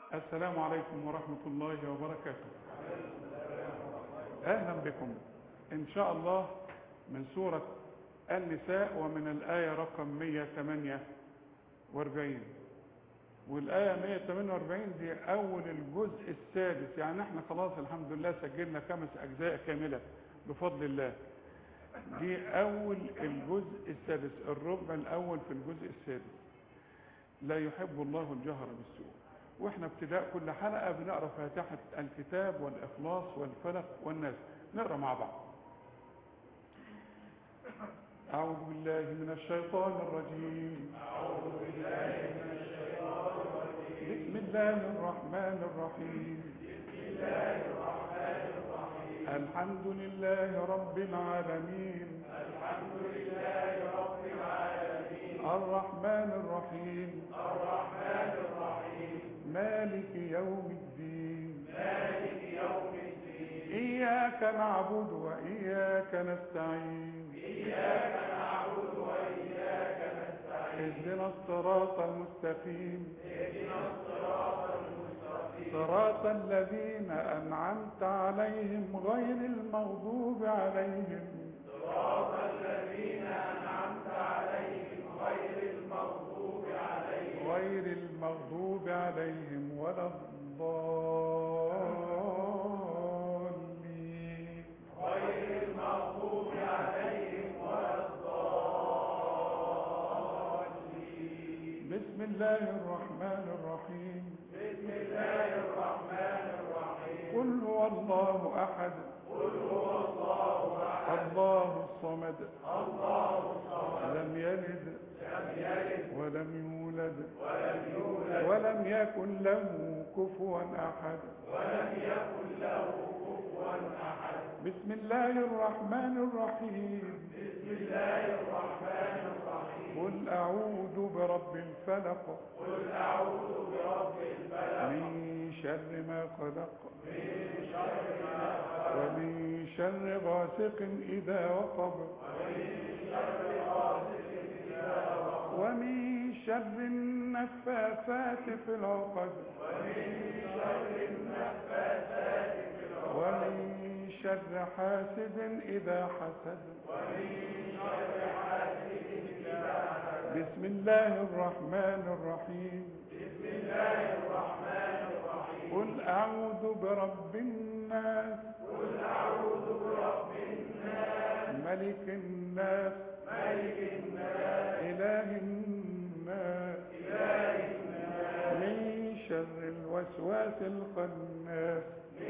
السلام عليكم ورحمة الله وبركاته أهلا بكم إن شاء الله من سورة النساء ومن الآية رقم 148 والآية 148 دي أول الجزء السادس يعني احنا خلاص الحمد لله سجلنا خمس أجزاء كاملة بفضل الله دي أول الجزء السادس الربع الأول في الجزء السادس لا يحب الله الجهر بالسوء واحنا ابتداء كل حلقة بنقرأ فاتحة الكتاب والإخلاص والفلق والناس نقرأ مع بعض أعوذ بالله من الشيطان الرجيم أعوذ بالله من الشيطان الرجيم بسم الله الرحمن الرحيم بسم الله الرحمن الرحيم الحمد لله رب العالمين الحمد لله رب العالمين الرحمن الرحيم الرحمن الرحيم مالك يوم الدين مالك يوم الدين إياك نعبد وإياك نستعين إياك نعبد وإياك نستعين اهدنا الصراط المستقيم اهدنا الصراط المستقيم صراط الذين أنعمت عليهم غير المغضوب عليهم صراط الذين أنعمت عليهم غير المغضوب عليهم غير المغضوب عليهم ولا الضالين غير المغضوب عليهم ولا الضالين بسم الله الرحمن الرحيم بسم الله الرحمن الرحيم قل هو الله أحد قل هو الله احد الله الصمد الله الصمد لم يلد لم يلد ولم يولد ولم يولد ولم يكن له كفوا أحد ولم يكن له كفوا احد بسم الله الرحمن الرحيم بسم الله الرحمن الرحيم قل أعوذ برب الفلق قل اعوذ برب الفلق من شر ما خلق من شر ما خلق ومن شر غاسق إذا وقب ومن شر غاسق اذا وقب ومن شر النفاثات في العقد ومن شر النفاثات في العقد ومن شر حاسد إذا حسد ومن شر حاسد اذا حسد بسم الله الرحمن الرحيم بسم الله الرحمن الرحيم قل أعوذ برب الناس قل اعوذ برب الناس ملك الناس ملك الناس إله الناس اله الناس من شر الوسواس الخناس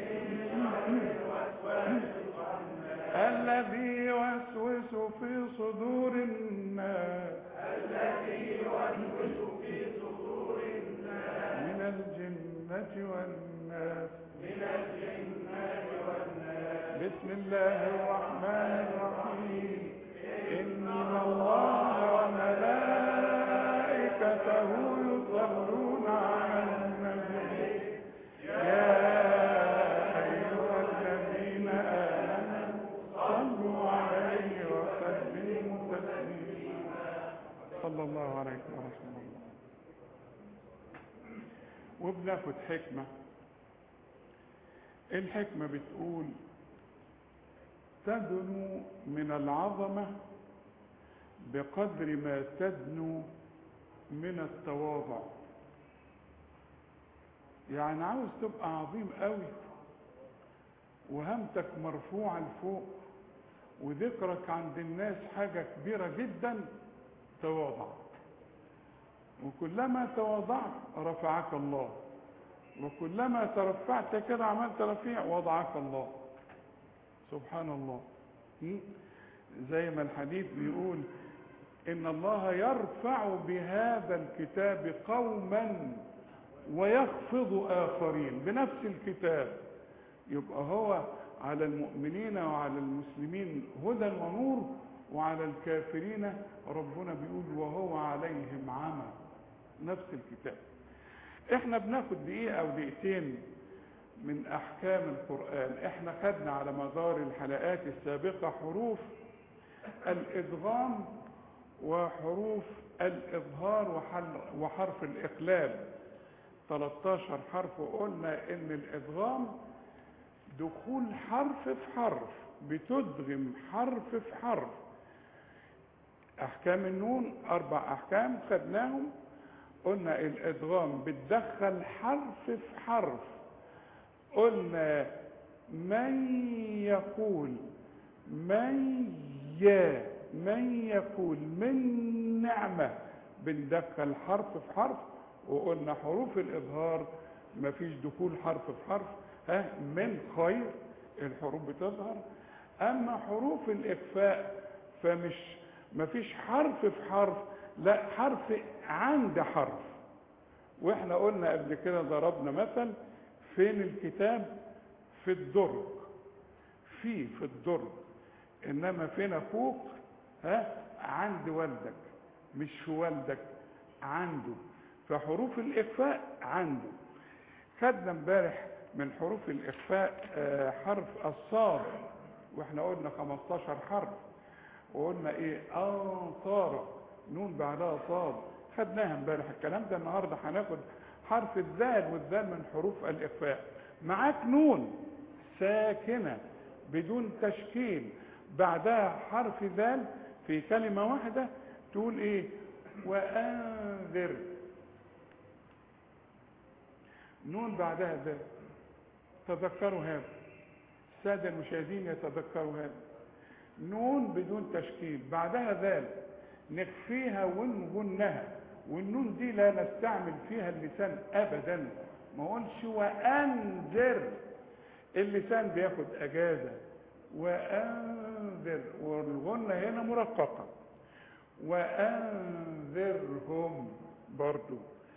الوسواس الخناس الذي يوسوس في صدور الناس الذي يوسوس في صدور الناس من الجنة والناس من الجنة والناس بسم الله الرحمن الرحيم إن الله وملائكته يصلون على النبي يا أيها الذين آمنوا صلوا عليه وسلموا تسليما صلى الله عليه ورسول الله وبناخد حكمة الحكمة بتقول تدنو من العظمة بقدر ما تدنو من التواضع يعني عاوز تبقى عظيم قوي وهمتك مرفوعة لفوق وذكرك عند الناس حاجة كبيرة جدا تواضع وكلما تواضعت رفعك الله وكلما ترفعت كده عملت رفيع وضعك الله سبحان الله م? زي ما الحديث بيقول ان الله يرفع بهذا الكتاب قوما ويخفض اخرين بنفس الكتاب يبقى هو على المؤمنين وعلى المسلمين هدى ونور وعلى الكافرين ربنا بيقول وهو عليهم عمى نفس الكتاب احنا بناخد دقيقة او دقيقتين من احكام القرآن احنا خدنا على مدار الحلقات السابقة حروف الادغام وحروف الاظهار وحل- وحرف الاقلاب 13 حرف وقلنا ان الادغام دخول حرف في حرف بتدغم حرف في حرف احكام النون اربع احكام خدناهم قلنا الادغام بتدخل حرف في حرف قلنا من يقول من يا من يقول من نعمة بندخل حرف في حرف وقلنا حروف الإظهار مفيش دخول حرف في حرف ها من خير الحروف بتظهر أما حروف الإخفاء فمش مفيش حرف في حرف لا حرف عند حرف واحنا قلنا قبل كده ضربنا مثل فين الكتاب في الدرج في في الدرج انما فين اخوك ها عند والدك مش في والدك عنده فحروف الاخفاء عنده خدنا امبارح من حروف الاخفاء آه، حرف الصاد واحنا قلنا 15 حرف وقلنا ايه انصار نون بعدها صاد خدناها امبارح الكلام ده النهارده هناخد حرف الذال والذال من حروف الاخفاء معاك نون ساكنه بدون تشكيل بعدها حرف ذال في كلمه واحده تقول ايه وانذر نون بعدها ذال تذكروا هذا الساده المشاهدين يتذكروا هذا نون بدون تشكيل بعدها ذال نخفيها ونغنها والنون دي لا نستعمل فيها اللسان ابدا ما اقولش وانذر اللسان بياخد اجازه وانذر والغنه هنا مرققه وانذرهم برضو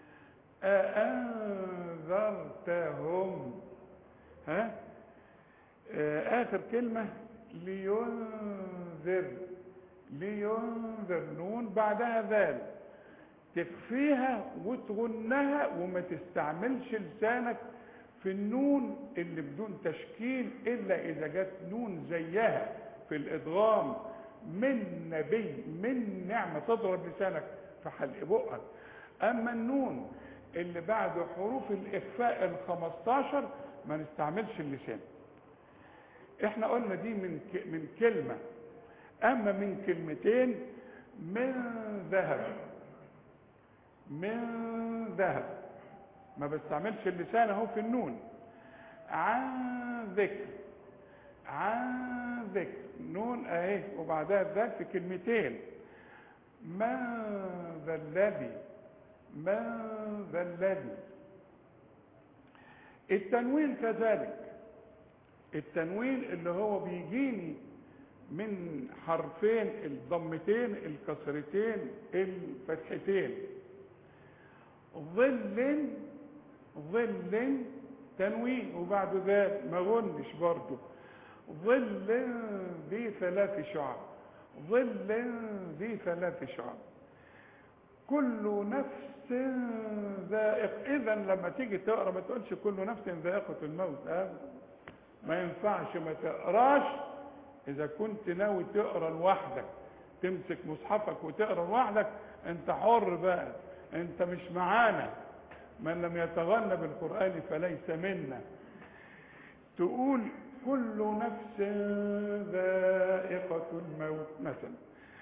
أأنذرتهم ها آه، آخر كلمة لينذر لينذر نون بعدها ذال تخفيها وتغنها وما تستعملش لسانك في النون اللي بدون تشكيل إلا إذا جت نون زيها في الإدغام من نبي من نعمة تضرب لسانك في حلق بقك أما النون اللي بعد حروف الإخفاء الخمستاشر ما نستعملش اللسان احنا قلنا دي من ك... من كلمة اما من كلمتين من ذهب من ذهب ما بستعملش اللسان اهو في النون عن ذكر عن ذكر نون اهي وبعدها الذال في كلمتين من ذا الذي من ذا الذي التنوين كذلك التنوين اللي هو بيجيني من حرفين الضمتين الكسرتين الفتحتين ظل ظل تنوين وبعد ذلك ما غنش برضه ظل ذي ثلاث شعب ظل ذي ثلاث شعب كل نفس ذائق اذا لما تيجي تقرا ما تقولش كل نفس ذائقه الموت أبدا ما ينفعش ما تقراش اذا كنت ناوي تقرا لوحدك تمسك مصحفك وتقرا لوحدك انت حر بقى انت مش معانا من لم يتغنى بالقران فليس منا تقول كل نفس ذائقه الموت مثلا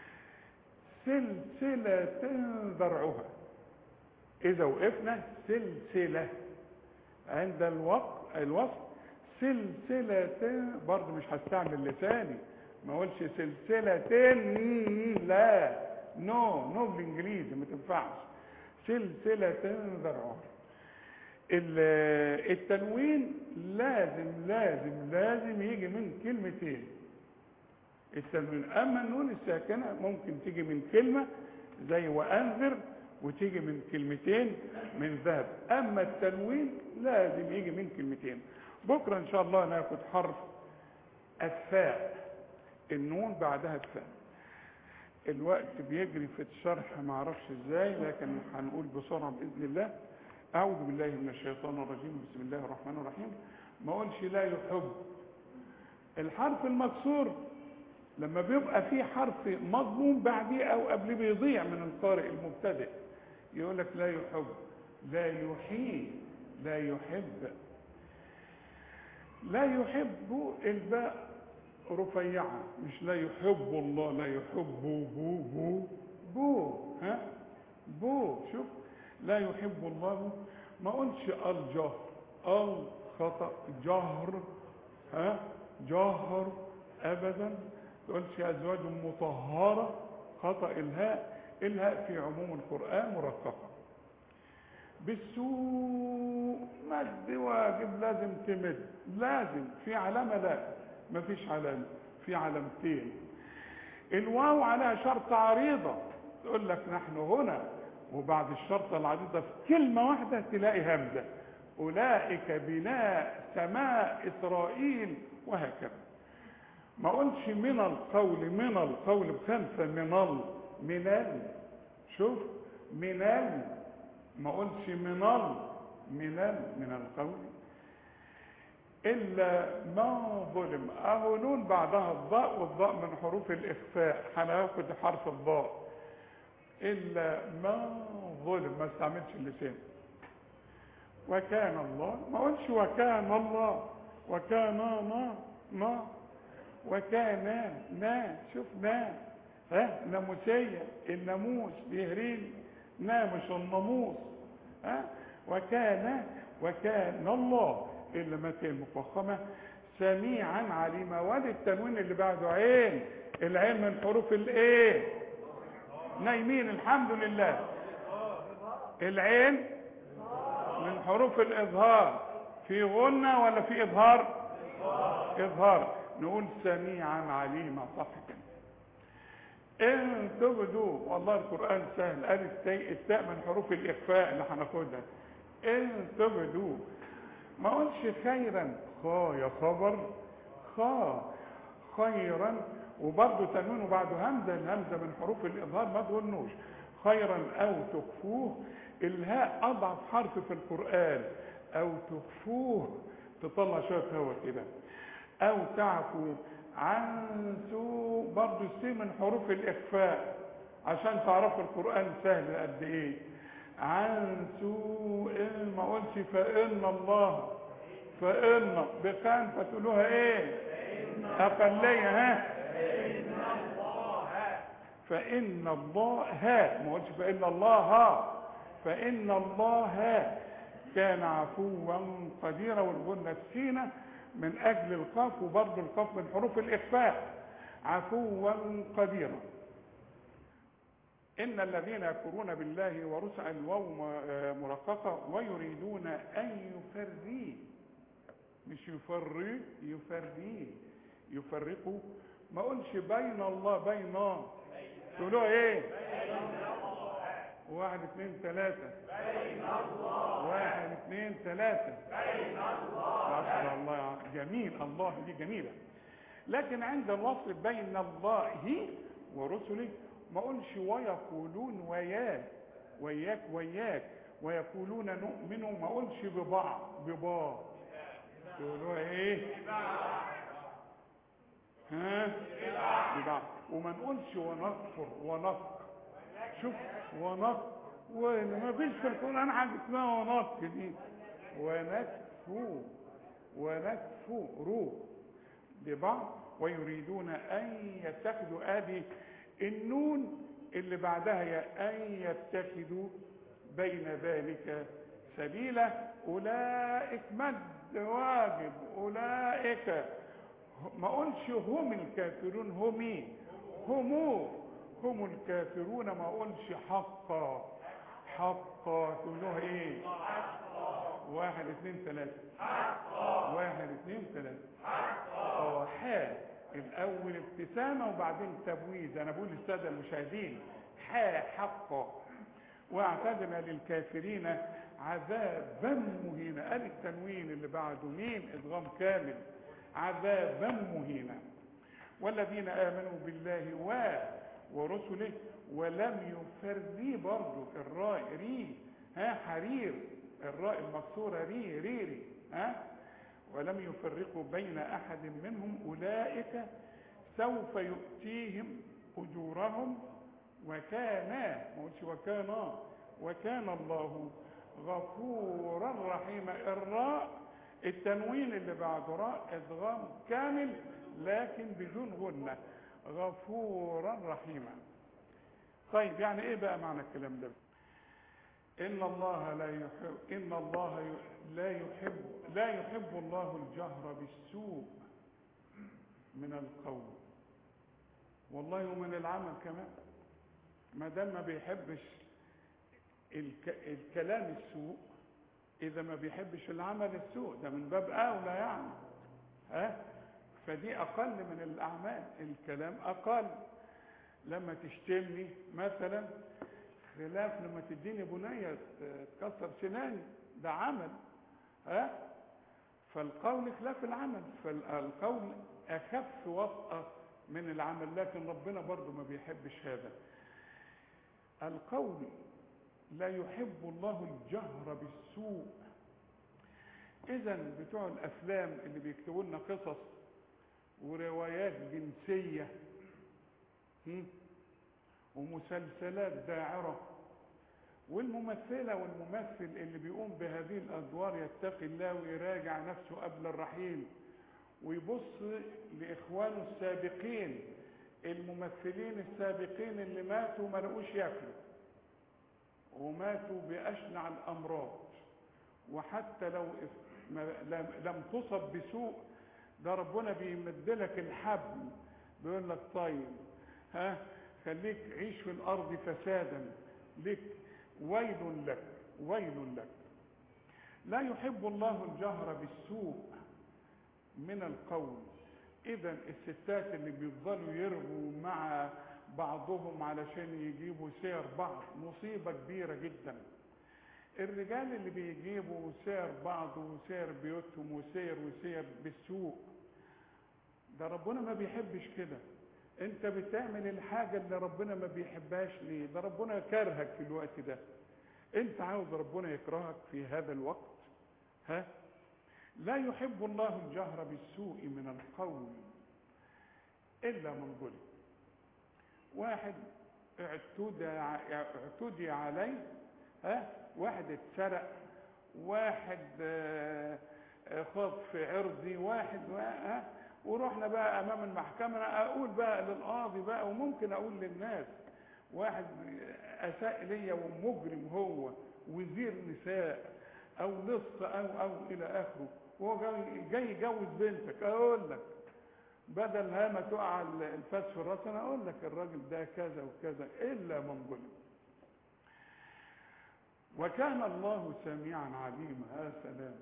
سلسله ذرعها اذا وقفنا سلسله عند الوقت الوصف سلسلة برضه مش هستعمل لساني ما اقولش سلسلتين لا نو نو بالانجليزي ما تنفعش سلسلة ذرعها التنوين لازم لازم لازم يجي من كلمتين التنوين اما النون الساكنه ممكن تيجي من كلمه زي وانذر وتيجي من كلمتين من ذهب اما التنوين لازم يجي من كلمتين بكره ان شاء الله ناخد حرف الثاء النون بعدها الثاء الوقت بيجري في الشرح ما اعرفش ازاي لكن هنقول بسرعه باذن الله اعوذ بالله من الشيطان الرجيم بسم الله الرحمن الرحيم ما اقولش لا يحب الحرف المكسور لما بيبقى فيه حرف مضموم بعديه او قبل بيضيع من القارئ المبتدئ يقول لك لا يحب لا يحيي لا يحب لا يحب الباء رفيعة مش لا يحب الله لا يحب بو بو بو ها بو شوف لا يحب الله ما قلش الجهر الخطأ جهر ها جهر ابدا تقولش ازواج مطهرة خطأ الهاء الهاء في عموم القرآن مرققة بالسوء مد واجب لازم تمد لازم في علامة لا مفيش علامة في علامتين الواو عليها شرط عريضة تقول لك نحن هنا وبعد الشرط العريضة في كلمة واحدة تلاقي همزة أولئك بناء سماء إسرائيل وهكذا ما قلش من القول من القول بخمسة من ال من ال شوف من ال ما قلش من ال من ال من القول إلا ما ظلم أهو نون بعدها الضاء والضاء من حروف الإخفاء هناخد حرف الضاء إلا ما ظلم ما استعملش اللسان وكان الله ما قلش وكان الله وكان ما ما وكان نا شوف نا ها ناموسية الناموس بيهرين نا مش الناموس ها وكان وكان الله إلا متى المفخمة سميعا عليما وادي التنوين اللي بعده عين العين من حروف الايه نايمين الحمد لله العين من حروف الاظهار في غنة ولا في اظهار اظهار نقول سميعا عليما صح كده ان تبدوا والله القرآن سهل الف تاء التاء من حروف الاخفاء اللي هناخدها ان تبدوا ما قلش خيرا خا يا خبر خا خيرا وبرضه تنوين وبعده همزه الهمزه من حروف الاظهار ما تغنوش خيرا او تخفوه الهاء اضعف حرف في القران او تخفوه تطلع شويه هوا كده او تعفو عن سوء برضه السين من حروف الاخفاء عشان تعرفوا القران سهل قد ايه عن سوء ما قلش فإن الله فإن بخان فتقولوها ايه أقلية ها فإن الله ها ما قلش فإن الله ها فإن الله ها كان عفوا قديرا والغنة السينة من أجل القاف وبرضه القاف من حروف الإخفاء عفوا قديرا إن الذين يكفرون بالله ورسل الواو مرققة ويريدون أن يفري مش يفري يفري يفرقوا ما قلش بين الله بين تقولوا ايه واحد اثنين ثلاثة بين الله واحد اثنين ثلاثة بين الله ما شاء الله جميل الله دي جميلة لكن عند الوصل بين الله ورسله ما اقولش ويقولون وياك وياك وياك ويقولون نؤمن ما اقولش ببعض ببعض تقولوا ايه ها ببعض وما نقولش ونكفر ونق شوف ونق وما فيش في القران حاجه اسمها ونق دي ونكفو ونكفو رو ببعض ويريدون ان يتخذوا ادي النون اللي بعدها يا ان يتخذوا بين ذلك سبيلا اولئك مد واجب اولئك ما اقولش هم الكافرون هم هم هم الكافرون ما اقولش حقا حقا تقولوها ايه واحد اثنين ثلاثة واحد اثنين ثلاثة اه حاء الاول ابتسامة وبعدين تبويز انا بقول للسادة المشاهدين حاء حقا واعتدنا للكافرين عذابا مهينا قال التنوين اللي بعده مين ادغام كامل عذابا مهينا والذين امنوا بالله و ورسله ولم يفري برضه الراء ري ها حرير الراء المكسوره ري ري ري ها ولم يفرقوا بين احد منهم اولئك سوف يؤتيهم اجورهم وكان ما قلتش وكان وكان الله غفورا رحيما الراء التنوين اللي بعده راء ادغام كامل لكن بدون غنة غفورا رحيما طيب يعني ايه بقى معنى الكلام ده ان الله لا يحب ان الله ي- لا يحب لا يحب الله الجهر بالسوء من القول والله ومن العمل كمان ما دام ما بيحبش الك... الكلام السوء اذا ما بيحبش العمل السوء ده من باب اولى يعني ها فدي اقل من الاعمال الكلام اقل لما تشتمني مثلا خلاف لما تديني بنيه ت- تكسر سناني ده عمل ها فالقول خلاف العمل فالقول اخف وطأة من العمل لكن ربنا برضو ما بيحبش هذا القول لا يحب الله الجهر بالسوء اذا بتوع الافلام اللي بيكتبوا لنا قصص وروايات جنسيه هم؟ ومسلسلات داعره والممثله والممثل اللي بيقوم بهذه الادوار يتقي الله ويراجع نفسه قبل الرحيل ويبص لاخوانه السابقين الممثلين السابقين اللي ماتوا ما لقوش ياكلوا وماتوا باشنع الامراض وحتى لو إف- ما- لم لم تصب بسوء ده ربنا بيمد لك الحبل بيقول لك طيب ها خليك عيش في الارض فسادا لك ويل لك ويل لك لا يحب الله الجهر بالسوء من القول اذا الستات اللي بيفضلوا يرغوا مع بعضهم علشان يجيبوا سير بعض مصيبة كبيرة جدا الرجال اللي بيجيبوا سير بعض وسير بيوتهم وسير وسير بالسوء ده ربنا ما بيحبش كده انت بتعمل الحاجة اللي ربنا ما بيحبهاش ليه ده ربنا كرهك في الوقت ده انت عاوز ربنا يكرهك في هذا الوقت ها لا يحب الله الجهر بالسوء من القول الا من ظلم واحد اعتدى ع- اعتدي عليه ها واحد اتسرق واحد آه، آه، خاض في عرضي واحد و- ها ورحنا بقى امام المحكمه أنا اقول بقى للقاضي بقى وممكن اقول للناس واحد اساء ليا ومجرم هو وزير نساء او لص او او الى اخره وهو جاي جاي يجوز بنتك اقول لك بدل ها ما تقع الفاس في الراس انا اقول لك الراجل ده كذا وكذا الا من ظلم وكان الله سميعا عليما يا سلام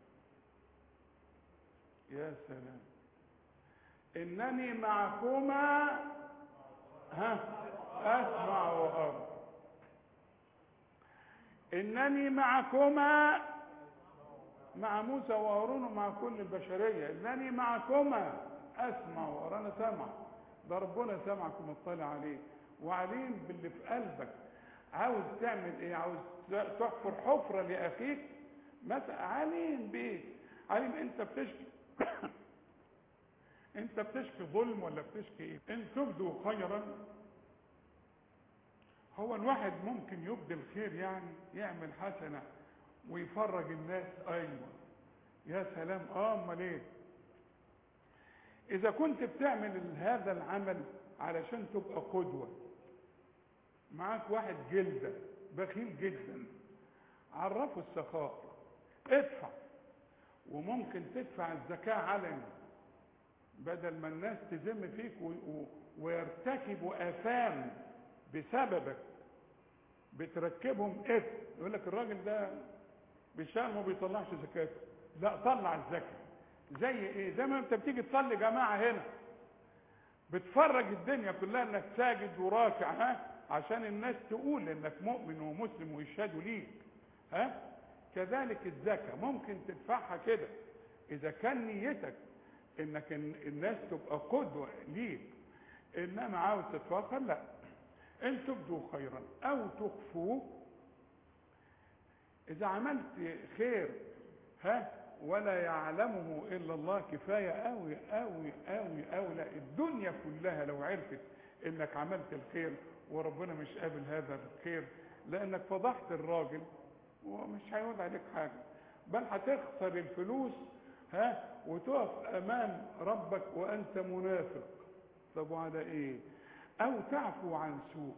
يا سلام انني معكما ها اسمع وارى انني معكما مع موسى وهارون ومع كل البشريه انني معكما اسمع وارى انا سامع ده ربنا سامعك ومطلع عليه وعليم باللي في قلبك عاوز تعمل ايه عاوز تحفر حفره لاخيك مثلا عليم بيه عليم انت بتشكي انت بتشكي ظلم ولا بتشكي ايه ان تبدوا خيرا هو الواحد ممكن يبدي الخير يعني يعمل حسنه ويفرج الناس ايوه يا سلام اه امال ايه اذا كنت بتعمل هذا العمل علشان تبقى قدوه معاك واحد جلده بخيل جدا عرفه السخاء ادفع وممكن تدفع الزكاه علني بدل ما الناس تذم فيك و... و... ويرتكبوا اثام بسببك بتركبهم اثم يقول لك الراجل ده بيشتغل ما بيطلعش زكاته لا طلع الزكاه زي ايه زي ما انت بتيجي تصلي جماعه هنا بتفرج الدنيا كلها انك ساجد وراكع ها عشان الناس تقول انك مؤمن ومسلم ويشهدوا ليك ها كذلك الزكاه ممكن تدفعها كده اذا كان نيتك انك الناس تبقى قدوه ليك انما عاوز تتفاخر لا ان تبدوا خيرا او تخفوه اذا عملت خير ها ولا يعلمه الا الله كفايه قوي قوي قوي قوي لا الدنيا كلها لو عرفت انك عملت الخير وربنا مش قابل هذا الخير لانك فضحت الراجل ومش هيعود عليك حاجة بل هتخسر الفلوس ها وتقف امام ربك وانت منافق طب وعلى ايه او تعفو عن سوء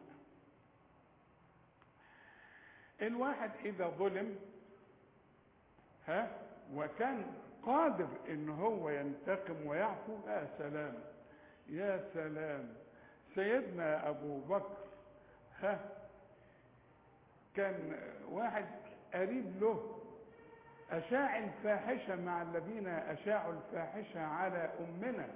الواحد اذا ظلم ها وكان قادر ان هو ينتقم ويعفو يا سلام يا سلام سيدنا ابو بكر ها كان واحد قريب له اشاع الفاحشه مع الذين اشاعوا الفاحشه على امنا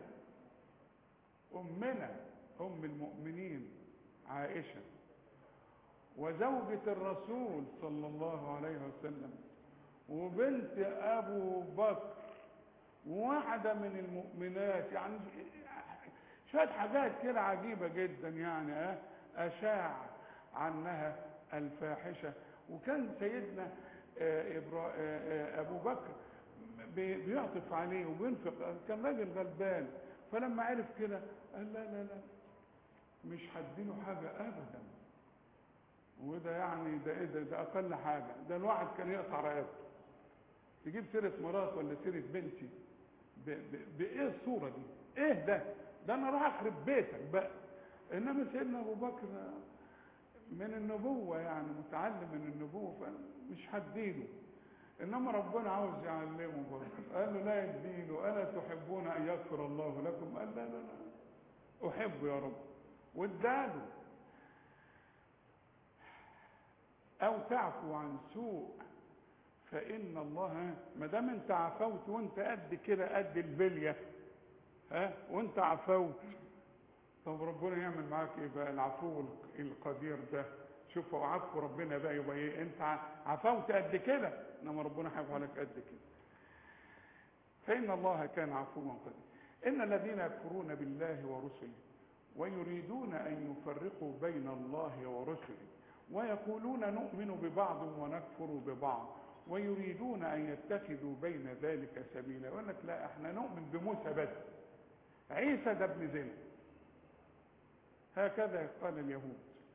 امنا ام المؤمنين عائشه وزوجة الرسول صلى الله عليه وسلم وبنت ابو بكر وواحدة من المؤمنات يعني شوية حاجات كده عجيبة جدا يعني اه اشاع عنها الفاحشة وكان سيدنا آه إبرا... آه ابو بكر بي- بيعطف عليه وبينفق كان راجل غلبان فلما عرف كده قال لا لا لا مش هديله حاجة ابدا وده يعني ده ايه ده, ده اقل حاجه ده الواحد كان يقطع رقبته تجيب سيره مرات ولا سيره بنتي ب- ب- بايه الصوره دي ايه ده ده انا راح اخرب بيتك بقى انما سيدنا ابو بكر من النبوه يعني متعلم من النبوه فمش هديله انما ربنا عاوز يعلمه برضه قال له لا يديله الا تحبون ان يغفر الله لكم قال لا لا لا احب يا رب واداله او تعفو عن سوء فان الله ما دام انت عفوت وانت قد كده قد البليه ها وانت عفوت طب ربنا يعمل معاك ايه بقى العفو القدير ده شوف هو عفو ربنا بقى يبقى ايه انت عفوت قد كده انما ربنا هيعفو عليك قد كده فان الله كان عفوا قدير ان الذين يكفرون بالله ورسله ويريدون ان يفرقوا بين الله ورسله ويقولون نؤمن ببعض ونكفر ببعض ويريدون ان يتخذوا بين ذلك سبيلا يقول لك لا احنا نؤمن بموسى بس عيسى ده ابن زنا هكذا قال اليهود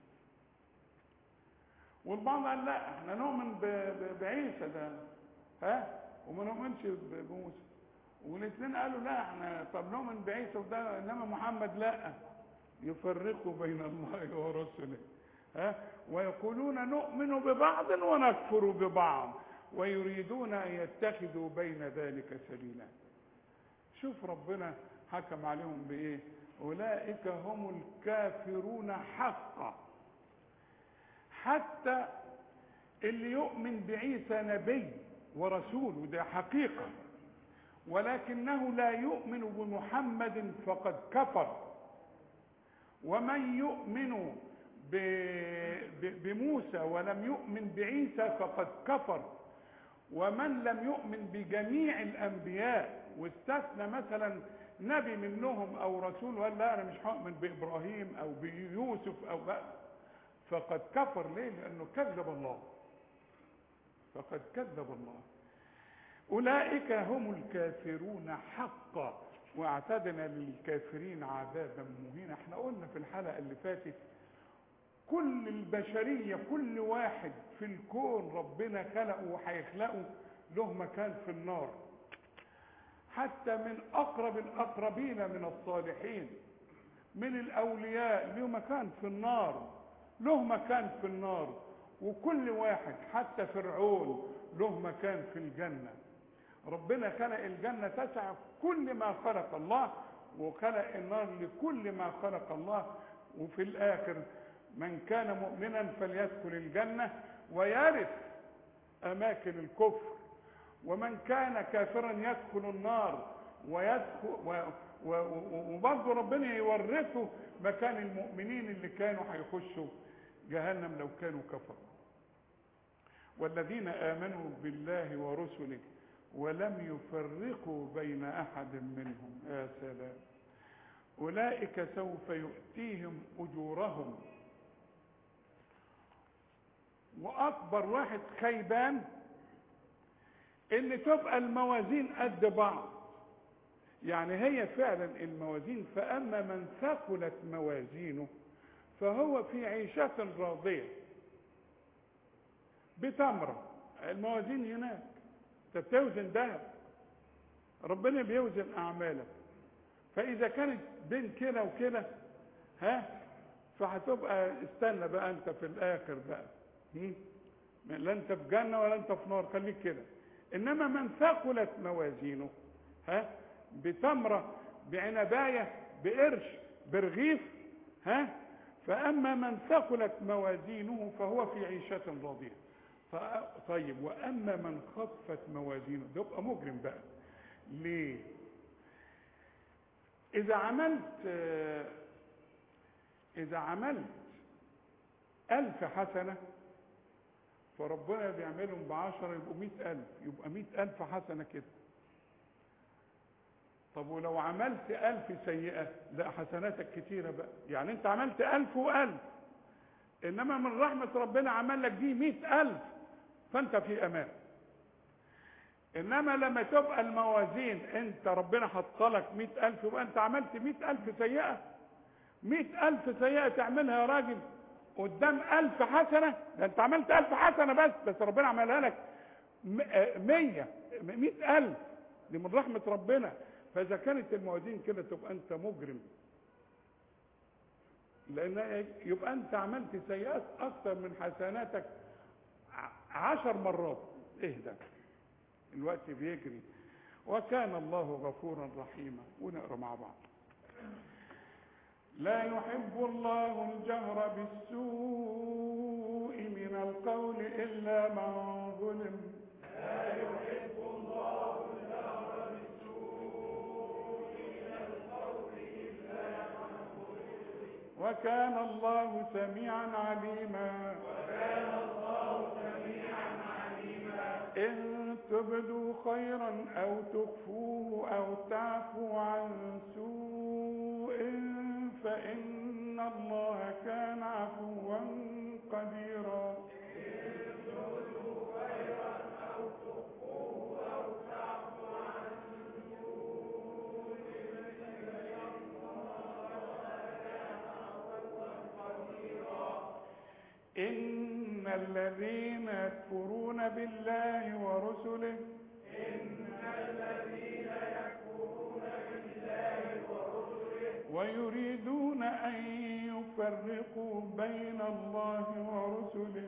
والبعض قال لا احنا نؤمن ب- ب- بعيسى ده ها وما نؤمنش ب- بموسى والاثنين قالوا لا احنا طب نؤمن بعيسى وده انما محمد لا يفرقوا بين الله ورسله ها ويقولون نؤمن ببعض ونكفر ببعض ويريدون ان يتخذوا بين ذلك سبيلا شوف ربنا حكم عليهم بايه اولئك هم الكافرون حقا حتى اللي يؤمن بعيسى نبي ورسول وده حقيقه ولكنه لا يؤمن بمحمد فقد كفر ومن يؤمن ب- ب- بموسى ولم يؤمن بعيسى فقد كفر ومن لم يؤمن بجميع الانبياء واستثنى مثلا نبي منهم او رسول وقال لا انا مش هؤمن بابراهيم او بيوسف او بقى فقد كفر ليه لانه كذب الله فقد كذب الله اولئك هم الكافرون حقا واعتدنا للكافرين عذابا مهينا احنا قلنا في الحلقه اللي فاتت كل البشريه كل واحد في الكون ربنا خلقه وهيخلقه له مكان في النار حتى من اقرب الاقربين من الصالحين من الاولياء له مكان في النار له مكان في النار وكل واحد حتى فرعون له مكان في الجنه ربنا خلق الجنه تسع كل ما خلق الله وخلق النار لكل ما خلق الله وفي الاخر من كان مؤمنا فليدخل الجنه ويرث اماكن الكفر ومن كان كافرا يدخل النار ويدخل و و و وبرضه ربنا يورثه مكان المؤمنين اللي كانوا هيخشوا جهنم لو كانوا كفروا والذين امنوا بالله ورسله ولم يفرقوا بين احد منهم يا سلام اولئك سوف يؤتيهم اجورهم واكبر واحد خيبان ان تبقى الموازين قد بعض يعني هي فعلا الموازين فاما من ثقلت موازينه فهو في عيشة راضية بتمرة الموازين هناك انت بتوزن ذهب ربنا بيوزن اعمالك فاذا كانت بين كده وكده ها فهتبقى استنى بقى انت في الاخر بقى هم؟ لا انت في جنه ولا انت في نار خليك كده انما من ثقلت موازينه ها بتمره بعنبايه بقرش برغيف ها فاما من ثقلت موازينه فهو في عيشه راضيه ف- طيب واما من خفت موازينه ده يبقى مجرم بقى ليه اذا عملت آه، اذا عملت الف حسنه فربنا بيعملهم بعشرة يبقوا مئة ألف يبقى مئة ألف حسنة كده طب ولو عملت ألف سيئة لا حسناتك كتيرة بقى يعني أنت عملت ألف وألف إنما من رحمة ربنا عمل لك دي مئة ألف فأنت في أمان إنما لما تبقى الموازين أنت ربنا حط لك مئة ألف يبقى أنت عملت مئة ألف سيئة مئة ألف سيئة تعملها يا راجل قدام ألف حسنة ده أنت عملت ألف حسنة بس بس ربنا عملها لك م- آه، مية مئة ألف دي من رحمة ربنا فإذا كانت الموازين كده تبقى أنت مجرم لأن يبقى أنت عملت سيئات أكثر من حسناتك ع- عشر مرات إيه ده الوقت بيجري وكان الله غفورا رحيما ونقرا مع بعض لا يحب الله الجهر بالسوء من القول إلا من ظلم وكان الله سميعا عليما إن تبدوا خيرا أو تخفوه أو تعفوا عن سوء فإن الله كان عفوا قديرا إن الذين يكفرون بالله ورسله ويريدون أن يفرقوا بين الله ورسله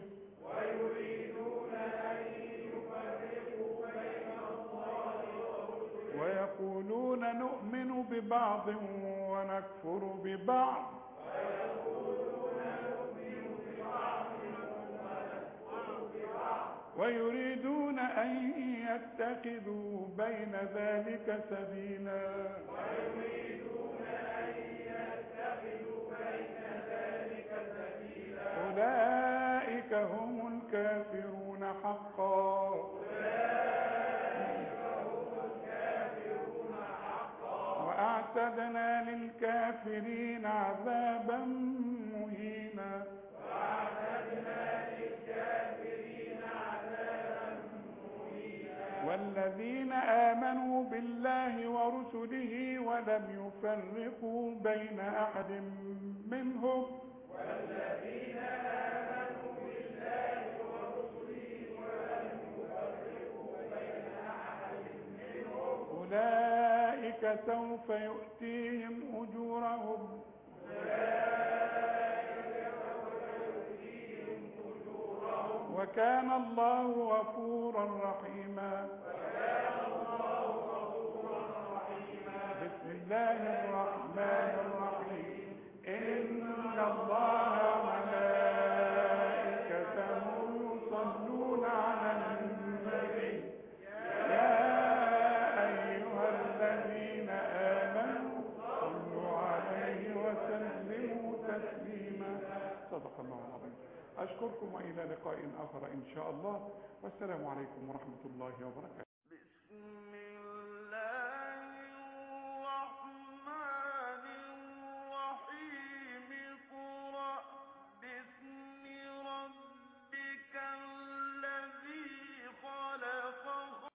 ويقولون نؤمن ببعض ونكفر ببعض ويريدون أن يتخذوا بين ذلك سبيلا أولئك هم الكافرون حقا وأعتدنا للكافرين عذابا مهينا والذين آمنوا بالله ورسله ولم يفرقوا بين أحد منهم أولئك سوف يؤتيهم أجورهم وكان الله غفورا رحيما بسم الله الرحمن الرحيم إن الله وملائكته يصلون على النبي يا أيها الذين آمنوا صلوا عليه وسلموا تسليما صدق الله العظيم أشكركم وإلى لقاء آخر إن شاء الله والسلام عليكم ورحمة الله وبركاته بسم